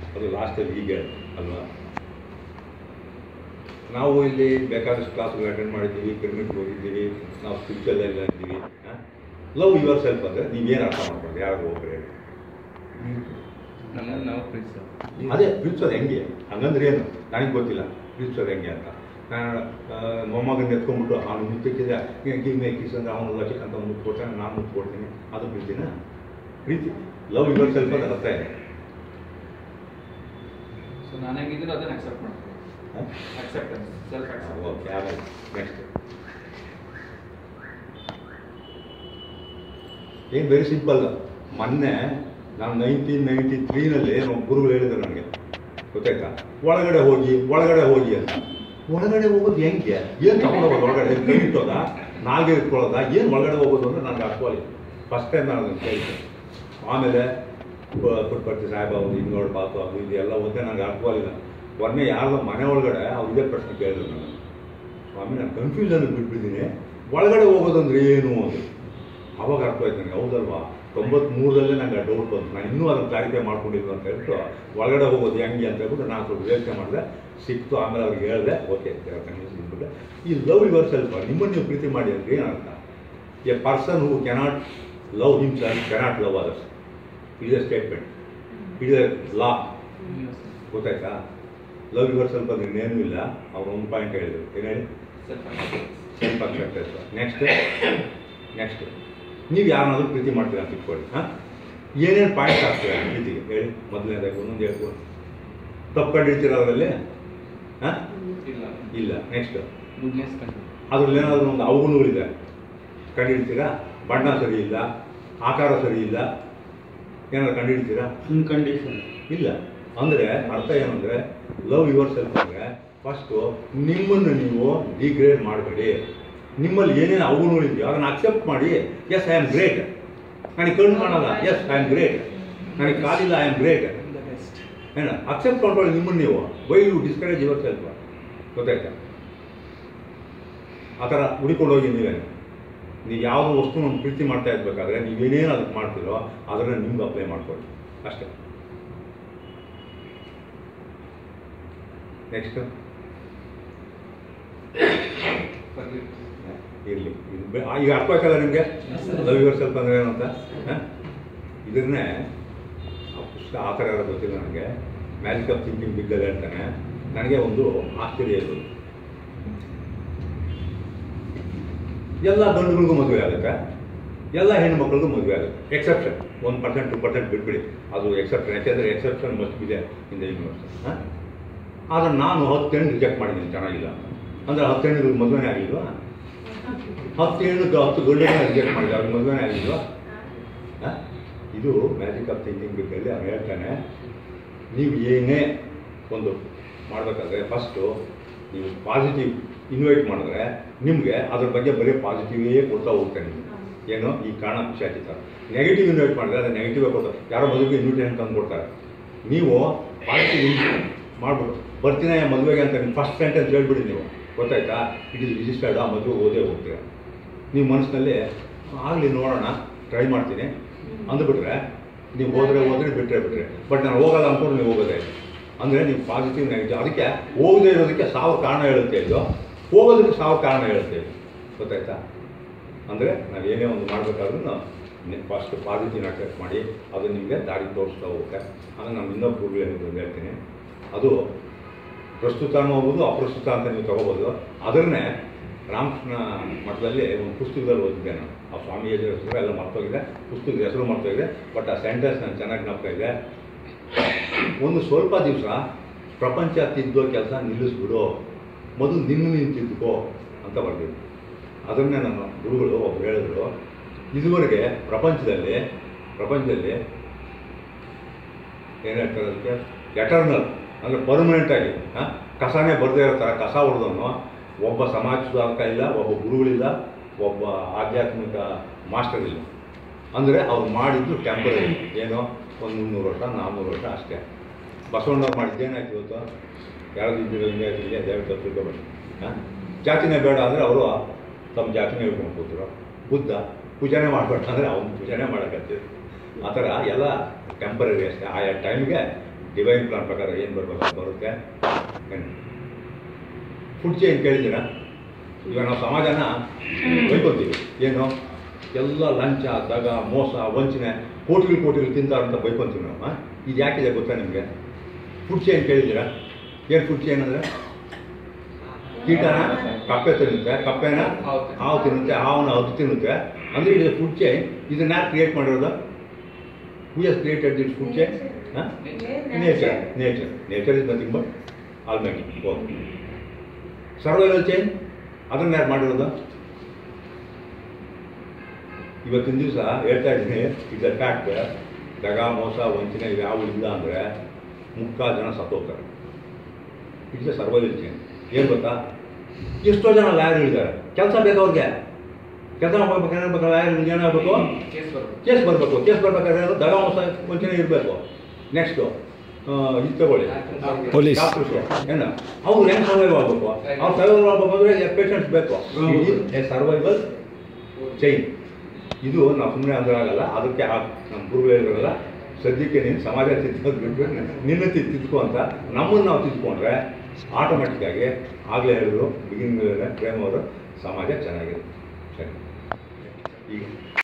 ಅದು ಲಾಸ್ಟಲ್ಲಿ ಹೀಗೆ ಅಲ್ವಾ ನಾವು ಇಲ್ಲಿ ಬೇಕಾದಷ್ಟು ಕ್ಲಾಸ್ಗಳು ಅಟೆಂಡ್ ಮಾಡಿದ್ದೀವಿ ಪಿರಮಿಡ್ ಹೋಗಿದ್ದೀವಿ ನಾವು ಸ್ಪಿರಿಚುವಲ್ ಎಲ್ಲ ಇದ್ದೀವಿ ಲವ್ ಯುವರ್ ಸೆಲ್ಫ್ ಅಂದರೆ ನೀವೇನು ಅರ್ಥ ಮಾಡ್ಕೊಂಡು ಯಾರು ಒಬ್ಬರು ಹೇಳಿ ನಮ್ಮಲ್ಲಿ ನಾವು ಪ್ರೀತಿ ಅದೇ ಪ್ರೀತಿಸೋದು ಹೆಂಗೆ ಹಂಗಂದ್ರೆ ಏನು ನನಗೆ ಗೊತ್ತಿಲ್ಲ ಪ್ರೀತಿಸೋದು ಹೆಂಗೆ ಅಂತ ನಾನು ಮೊಮ್ಮಗನ ಎತ್ಕೊಂಡ್ಬಿಟ್ಟು ಅವನು ಮುತ್ತಿಕ್ಕಿದೆ ಗಿವ್ ಮೇ ಕಿಸ್ ಅಂದರೆ ಅವನು ಲಕ್ಷಕ್ಕೆ ಅಂತ ಮುತ್ತು ಕೊಡ್ತಾನೆ ನಾನು ಮುತ್ತು ಕೊಡ್ತೀನಿ ಅದು ಪ್ರೀತಿನ ಪ್ರೀತಿ ಲವ್ ಯುವರ್ ಸೆಲ್ಫ್ ಅಂತ ಅರ್ಥ ಇದೆ ಸೊ ನಾನು ಹೆಂಗಿದ್ರು ಅದನ್ನ ಅಕ್ಸೆಪ್ಟ್ ಮಾಡ್ತೀನಿ ಹ? ಅಕ್ಸೆಪ್ಟೆನ್ಸ್ ಸೆಲ್ಫ್ ಅಕ್ಸೆಪ್ಟೆನ್ಸ್ ಓಕೆ ಆಮೇಲೆ ನೆಕ್ಸ್ಟ್ ಏನು ವೆರಿ ಸಿಂಪಲ್ ಮೊನ್ನೆ ನಾನು ನೈನ್ಟೀನ್ ನೈಂಟಿ ತ್ರೀನಲ್ಲಿ ನಮ್ಮ ಗುರುಗಳು ಹೇಳಿದ್ರು ನನಗೆ ಗೊತ್ತಾಯ್ತಾ ಒಳಗಡೆ ಹೋಗಿ ಒಳಗಡೆ ಹೋಗಿ ಅಂತ ಒಳಗಡೆ ಹೋಗೋದು ಹೆಂಗೆ ಏನು ತಗೊಂಡೋಗೋದು ಒಳಗಡೆ ಕೈ ಇಟ್ಟೋದ ನಾಲ್ಗೆ ಇಟ್ಕೊಳ್ಳೋದ ಏನು ಒಳಗಡೆ ಹೋಗೋದು ಅಂದ್ರೆ ನನಗೆ ಅರ್ಥವಾಗಿ ಫಸ್ಟ್ ಟೈಮ್ ನಾನು ಅದನ್ನು ಕೇಳಿದ್ದೆ ಆಮೇಲೆ ಪ- ಪುಟ್ಪರ್ತಿ ಸಾಹೇಬ ಅವರು ಹಿಂಗೋಳು ಪಾಪ ಅದು ಇದು ಎಲ್ಲ ಒಂದೇ ನನಗೆ ಅರ್ಥವಾಗಿಲ್ಲ ಮೊನ್ನೆ ಯಾರ್ದೋ ಮನೆ ಒಳಗಡೆ ಅವ್ರು ಇದೇ ಪ್ರಶ್ನೆ ಕೇಳಿದ್ರು ನಾನು ಸ್ವಾಮಿ ನಾನು ಕನ್ಫ್ಯೂಷನ್ ಬಿಟ್ಬಿಟ್ಟಿದ್ದೀನಿ ಒಳಗಡೆ ಹೋಗೋದಂದ್ರೆ ಏನು ಅದು ಅವಾಗ ಅರ್ಥ ಆಯ್ತು ನನಗೆ ಹೌದಲ್ವಾ ತೊಂಬತ್ಮೂರರಲ್ಲೇ ನಂಗೆ ಡೌಟ್ ಬಂತು ನಾನು ಇನ್ನೂ ಅದನ್ನು ಕ್ಲಾರಿಫೈ ಮಾಡ್ಕೊಂಡಿದ್ದು ಅಂತ ಹೇಳ್ಬಿಟ್ಟು ಒಳಗಡೆ ಹೋಗೋದು ಹೆಂಗೆ ಅಂತ ಹೇಳ್ಬಿಟ್ಟು ನಾನು ಸ್ವಲ್ಪ ಯೋಚನೆ ಮಾಡಿದೆ ಸಿಕ್ತು ಆಮೇಲೆ ಅವ್ರಿಗೆ ಹೇಳಿದೆ ಓಕೆ ಅಂದ್ಬಿಟ್ಟೆ ಈ ಲವ್ ಯುವರ್ ಸೆಲ್ಫ್ ನಿಮ್ಮನ್ನು ನೀವು ಪ್ರೀತಿ ಮಾಡಿ ಅಂದ್ರೆ ಏನಂತ a person who cannot love himself cannot love others it a statement it a law ಗೊತ್ತಾಯ್ತಾ ಲವ್ ಯುವರ್ ಸೆಲ್ಫ್ ಅಂದ್ರೆ ಇನ್ನೇನೂ ಇಲ್ಲ ಅವ್ರು ಒಂದು ಪಾಯಿಂಟ್ ಹೇಳಿದ್ರು ಏನು ಹೇಳಿ self acceptance self acceptance next next ನೀವು ಯಾರನ್ನಾದ್ರೂ ಪ್ರೀತಿ ಮಾಡ್ತೀರಾ ಅಂತ ಇಟ್ಕೊಳ್ಳಿ ಹಾಂ ಏನೇನು ಪಾಯಿಂಟ್ಸ್ ಆಗ್ತೀರಾ ಪ್ರೀತಿಗೆ ಹೇಳಿ ಮೊದಲನೇದಾಗಿ ಒಂದೊಂದು ಹೇಳ್ಬೋದು ತಪ್ಪು ಕಂಡಿರ್ತೀರ ಅದರಲ್ಲಿ ಹಾಂ ಇಲ್ಲ ಇಲ್ಲ ನೆಕ್ಸ್ಟ್ ಗುಡ್ನೆಸ್ ಕಂಡು ಅದ್ರಲ್ಲಿ ಏನಾದರೂ ಒಂದು ಅವಗುಣಗಳಿದೆ ಕಂಡಿಡ್ತೀರಾ ಬಣ್ಣ ಸರಿ ಇಲ್ಲ ಆಕಾರ ಸರಿ ಇಲ್ಲ ಏನಾದ್ರು ಕಂಡಿಡ್ತೀರಾ ಕಂಡೀಷನ್ ಇಲ್ಲ ಅಂದರೆ ಅರ್ಥ ಏನಂದರೆ ಲವ್ ಯುವರ್ ಸೆಲ್ಫ್ ಅಂದರೆ ಫಸ್ಟು ನಿಮ್ಮನ್ನು ನೀವು ಡಿಗ್ರೇಡ್ ಮಾಡಬೇಡಿ ನಿಮ್ಮಲ್ಲಿ ಏನೇನು ಅವಗುಣಗಳಿದೆಯೋ ಅದನ್ನು ಅಕ್ಸೆಪ್ಟ್ ಮಾಡಿ ಎಸ್ ಐ ಆಮ್ ಗ್ರೇಟ್ ನನಗೆ ಕಣ್ಣು ಕಾಣಲ್ಲ ಎಸ್ ಐ ಆಮ್ ಗ್ರೇಟ್ ನನಗೆ ಕಾಲಿಲ್ಲ ಐ ಆಮ್ ಗ್ರೇಟ್ ಏನ ಅಕ್ಸೆಪ್ಟ್ ಮಾಡ್ಕೊಳ್ಳಿ ನಿಮ್ಮನ್ನು ನೀವು why you discourage yourself ಗೊತ್ತಾಯ್ತಾ ಆ ಥರ ಹುಡಿಕೊಂಡು ಹೋಗಿ ನೀವೇ ನೀವು ಯಾವುದೋ ವಸ್ತು ನಮ್ಮ ಪ್ರೀತಿ ಮಾಡ್ತಾ ಇರ್ಬೇಕಾದ್ರೆ ನೀವೇನೇನು ಅದಕ್ಕೆ ಮಾಡ್ತೀರೋ ಅದನ್ನು ನಿಮ್ಗೆ ಅಪ್ಲೈ ಮಾಡ್ಕೊಳ್ಳಿ ಅಷ್ಟೇ ನೆಕ್ಸ್ಟ್ ಇರಲಿ ಇದು ಬೆ- ಆ, ಈಗ ಅರ್ಥ ಆಯ್ತಲ್ಲ ನಿಮಗೆ ಲವ್ ಯುವರ್ ಸೆಲ್ಫ್ ಅಂದ್ರೆ ಏನು ಅಂತ ಹ? ಇದನ್ನೇ ಆ ಪುಸ್ತಕ ಆ ಥರ ಯಾರೋ ಗೊತ್ತಿಲ್ಲ ನನಗೆ ಮ್ಯಾಜಿಕ್ ಆಫ್ ಥಿಂಕಿಂಗ್ ಬಿಗ್ಗಲ್ಲಿ ಹೇಳ್ತಾನೆ ನನಗೆ ಒಂದು ಆಶ್ಚರ್ಯ ಇದು ಎಲ್ಲ ಗಂಡುಗಳಿಗೂ ಮದುವೆ ಆಗುತ್ತೆ ಎಲ್ಲ ಹೆಣ್ಮಕ್ಳಿಗೂ ಮದುವೆ ಆಗುತ್ತೆ exception one percent two percent ಬಿಟ್ಬಿಡಿ ಅದು ಎಕ್ಸೆಪ್ಷನ್ ಯಾಕೆಂದರೆ ಎಕ್ಸೆಪ್ಷನ್ ಮಸ್ಟ್ ಇದೆ ಇನ್ ದ ಯೂನಿವರ್ಸ್ ಹಾಂ ಆದರೆ ನಾನು ಹತ್ತು ಹೆಣ್ಣು ರಿಜೆಕ್ಟ್ ಮಾಡಿದ್ದೀನಿ ಚೆನ್ನಾಗಿಲ್ಲ ಅಂತ ಅಂದರೆ ಹತ್ತು ಹೆಣ್ಣಿಗೆ ಮದುವೆನೇ ಆಗಿಲ್ವಾ ಹತ್ತು ಹೆಣ್ಣು ಹತ್ತು ಗಂಡನ್ನ ರಿಜೆಕ್ಟ್ ಮಾಡಿದೆ ಅವ್ರಿಗೆ ಮದುವೆನೇ ಆಗಿಲ್ವಾ ಆ? ಇದು ಮ್ಯಾಜಿಕ್ ಆಫ್ ಥಿಂಕಿಂಗ್ ಬಿಟ್ಟಲ್ಲಿ ಅವ್ನು ಹೇಳ್ತಾನೆ ನೀವು ಏನೇ ಒಂದು ಮಾಡಬೇಕಾದ್ರೆ ಫಸ್ಟು ನೀವು ಪಾಸಿಟಿವ್ ಇನ್ವೈಟ್ ಮಾಡಿದ್ರೆ ನಿಮಗೆ ಅದ್ರ ಬಗ್ಗೆ ಬರೀ ಪಾಸಿಟಿವೇ ಕೊಡ್ತಾ ಹೋಗ್ತಾನೆ ನೀವು ಏನು ಈ ಕಾರಣ ಪಿಶಾಚಿ ಥರ ನೆಗೆಟಿವ್ ಇನ್ವೈಟ್ ಮಾಡಿದ್ರೆ ಅದು ನೆಗೆಟಿವೇ ಕೊಡ್ತಾರೆ ಯಾರೋ ಮದುವೆಗೆ ಇನ್ವಿಟೇಷನ್ ತಂದು ಕೊಡ್ತಾರೆ ನೀವು ಪಾಸಿಟಿವ್ ಮಾಡ್ಬಿಟ್ಟು ಬರ್ತೀನಿ ಮದುವೆಗೆ ಅಂತ ನಿಮ್ಮ ಫಸ್ಟ್ ಸೆಂಟೆನ್ಸ್ ಹೇಳ್ಬಿಡಿ ನೀವು ಗೊತ್ತಾಯ್ತಾ ಇಟ್ ಇಸ್ ರಿಜಿಸ್ಟರ್ಡ್ ಆ ಮದುವೆ ಓದೇ ಹೋಗ್ತೀರಾ ನೀವು ಮನಸ್ಸಿನಲ್ಲಿ ಆಗಲಿ ನೋಡೋಣ ಟ್ರೈ ಮಾಡ್ತೀನಿ ಅಂದ್ಬಿಟ್ರೆ ನೀವು ಹೋದರೆ ಹೋದರೆ ಬಿಟ್ಟರೆ ಬಿಟ್ಟರೆ ಬಟ್ ನಾನು ಹೋಗಲ್ಲ ಅಂದ್ಕೊಂಡು ನೀವು ಹೋಗೋದೇ ಇಲ್ಲ ಅಂದರೆ ನೀವು ಪಾಸಿಟಿವ್ ನೆಗೆಟಿವ್ ಅದಕ್ಕೆ ಹೋಗದೇ ಇರೋದಕ್ಕೆ ಸಾವಿರ ಕಾರಣ ಹೇಳುತ್ತೆ ಇದು ಹೋಗೋದಕ್ಕೆ ಸಾವಿರ ಕಾರಣ ಹೇಳುತ್ತೆ ಇದು ಗೊತ್ತಾಯ್ತಾ ಅಂದರೆ ನಾವು ಏನೇ ಒಂದು ಮಾಡಬೇಕಾದ್ರೂ ಫಸ್ಟ್ ಪಾಸಿಟಿವ್ ಅಟ್ಯಾಕ್ ಮಾಡಿ ಅದು ನಿಮಗೆ ದಾರಿ ತೋರಿಸ್ತಾ ಹೋಗುತ್ತೆ ಆಮೇಲೆ ನಾನು ಇನ್ನೊಬ್ಬ ಗುರುಗಳು ಏನಿದೆ ಅಂತ ಹೇಳ್ತೀನಿ ಅದು ಪ್ರಸ್ತುತ ಹೋಗ್ಬೋದು ಅಪ್ರಸ್ತುತ ಅಂತ ನೀವು ತಗೋಬೋದು ಅದನ್ನೇ ರಾಮಕೃಷ್ಣ ಮಠದಲ್ಲಿ ಒಂದು ಪುಸ್ತಕದಲ್ಲಿ ಓದಿದ್ದೆ ನಾನು ಆ ಸ್ವಾಮಿ ಹೆಸರು ಎಲ್ಲ ಮರ್ತೋಗಿದೆ ಪುಸ್ತಕದ ಹೆಸರು ಮರ್ತೋಗಿದೆ ಬಟ್ ಆ ಸೆಂಟೆನ್ಸ್ ನಾನು ಚೆನ್ನಾಗಿ ಜ್ಞಾಪಕ ಇದೆ ಒಂದು ಸ್ವಲ್ಪ ದಿವಸ ಪ್ರಪಂಚ ತಿದ್ದೋ ಕೆಲಸ ನಿಲ್ಲಿಸ್ಬಿಡು ಮೊದಲು ನಿನ್ನ ನೀನು ತಿದ್ದುಕೋ ಅಂತ ಬರ್ದಿದ್ದು ಅದನ್ನೇ ನಮ್ಮ ಗುರುಗಳು ಒಬ್ರು ಹೇಳಿದ್ರು ಇದುವರೆಗೆ ಪ್ರಪಂಚದಲ್ಲಿ ಪ್ರಪಂಚದಲ್ಲಿ ಏನು ಹೇಳ್ತಾರೆ ಅದಕ್ಕೆ ಎಟರ್ನಲ್ ಅಂದರೆ ಪರ್ಮನೆಂಟ್ ಆಗಿ ಹಾಂ ಕಸನೇ ಬರದೇ ಇರೋ ಥರ ಕಸ ಹೊಡೆದವನು ಒಬ್ಬ ಸಮಾಜ ಸುಧಾರಕ ಇಲ್ಲ ಒಬ್ಬ ಗುರುಗಳಿಲ್ಲ ಒಬ್ಬ ಆಧ್ಯಾತ್ಮಿಕ ಮಾಸ್ಟರ್ ಇಲ್ಲ ಅಂದರೆ ಅವ್ರು ಮಾಡಿದ್ದು ಟೆಂಪರರಿ ಏನೋ ಒಂದು ಮುನ್ನೂರು ವರ್ಷ ನಾನ್ನೂರು ವರ್ಷ ಅಷ್ಟೇ ಬಸವಣ್ಣವ್ರು ಮಾಡಿದ್ದೇನಾಯ್ತು ಇವತ್ತು ಯಾರಾದ್ರು ಇದ್ದಿರೋ ಹಿಂಗೆ ಇರಲಿ ದಯವಿಟ್ಟು ತಿಳ್ಕೊಬೇಡಿ ಹಾಂ ಜಾತಿನೇ ಬೇಡ ಅಂದರೆ ಅವರು ತಮ್ಮ ಜಾತಿನೇ ಹೇಳ್ಕೊಂಡು ಕೂತರು ಬುದ್ಧ ಪೂಜೆನೇ ಮಾಡಬೇಡ ಅಂದರೆ ಅವ್ನು ಪೂಜೆನೇ ಮಾಡೋಕ್ಕಂತೀವಿ ಆ ಥರ ಎಲ್ಲ ಟೆಂಪರರಿ ಅಷ್ಟೇ ಆಯಾ ಟೈಮ್ಗೆ ಡಿವೈನ್ ಪ್ಲಾನ್ ಪ್ರಕಾರ ಏನು ಬರಬೇಕು ಅದು ಬರುತ್ತೆ ಏನು ಫುಡ್ ಚೇಂಜ್ ಕೇಳಿದ್ದೀರಾ ಇವಾಗ ನಾವು ಸಮಾಜನ ಬೈಕೊತೀವಿ ಏನು ಎಲ್ಲ ಲಂಚ ದಗ ಮೋಸ ವಂಚನೆ ಕೋಟಿಗಳು ಕೋಟಿಗಳು ತಿಂತಾರಂತ ಬೈಕೊಂತೀವಿ ನಾವು ಆ? ಇದು ಯಾಕಿದೆ ಗೊತ್ತಾ ನಿಮಗೆ ಫುಡ್ ಚೇಂಜ್ ಕೇಳಿದ್ದೀರಾ ಏನು ಫುಡ್ ಚೇನ್ ಅಂದರೆ ಕೀಟನ ಕಪ್ಪೆ ತಿನ್ನುತ್ತೆ ಕಪ್ಪೆನ ಹಾವು ಹಾವು ತಿನ್ನುತ್ತೆ ಹಾವನ್ನ ಹದ್ದು ತಿನ್ನುತ್ತೆ ಅಂದರೆ ಇದು ಫುಡ್ ಚೈನ್ ಇದನ್ನ ಯಾರು ಕ್ರಿಯೇಟ್ ಮಾಡಿರೋದು who is created this food chain nature nature nature is nothing but almighty okay survival chain ಅದನ್ನ ಯಾರು ಮಾಡಿರೋದು ಇವತ್ತಿನ ದಿವಸ ಹೇಳ್ತಾ ಇದ್ದೀನಿ ಇಸ್ ಅ ಫ್ಯಾಕ್ಟ್ ದಗ ಮೋಸ ವಂಚನೆ ಇವು ಯಾವ ಇಲ್ಲ ಅಂದರೆ ಮುಕ್ಕಾಲು ಜನ ಸತ್ತೋಗ್ತಾರೆ ಇಟ್ಸ್ ಎ ಸರ್ವೈವಲ್ ಚೈನ್ ಏನು ಗೊತ್ತಾ ಎಷ್ಟೋ ಜನ ಲಾಯರ್ ಇದ್ದಾರೆ ಕೆಲಸ ಬೇಕು ಅವ್ರಿಗೆ ಕೆಲಸ ಮಾಡ್ಬೇಕು ಏನಾಗಬೇಕು ಲಾಯರ್ ಏನಾಗಬೇಕು ಕೇಸ್ ಬರ್ಬೇಕು ಕೇಸ್ ಬರಬೇಕು ಕೇಸ್ ಬರ್ಬೇಕಾದ್ರೆ ಅದು ದಗ ಮೋಸ ವಂಚನೆ ಇರಬೇಕು ನೆಕ್ಸ್ಟು ಇದು ತಗೊಳ್ಳಿ ಪೊಲೀಸ್. ಡಾಕ್ಟರ್ಸ್ ಏನು ಅವ್ರು ಹೆಂಗೆ ಸರ್ವೈವ್ ಆಗಬೇಕು ಅವ್ರು ಸರ್ವೈವ್ ಆಗಬೇಕಂದ್ರೆ ಪೇಷಂಟ್ಸ್ ಬೇಕು ಎ ಸರ್ವೈವಲ್ ಚೈನ್ ಇದು ನಾವು ಸುಮ್ಮನೆ ಅಂದ್ರೆ ಆಗಲ್ಲ ಅದಕ್ಕೆ ಆ ನಮ್ಮ ಗುರು ಹೇಳಿದ್ರಲ್ಲ ಸದ್ಯಕ್ಕೆ ನೀನು ಸಮಾಜ ತಿದ್ದೋದು ಬಿಟ್ಟು ನಿನ್ನ ತಿ- ತಿದ್ಕೊ ಅಂತ ನಮ್ಮನ್ನು ನಾವು ತಿದ್ಕೊಂಡ್ರೆ ಆಟೋಮೆಟಿಕ್ಕಾಗಿ ಆಗಲೇ ಹೇಳಿದ್ರು ಬಿಗಿನಿಂಗ್ ಪ್ರೇಮ್ ಅವರು ಸಮಾಜ ಚೆನ್ನಾಗಿರುತ್ತೆ ಸರಿ ಈಗ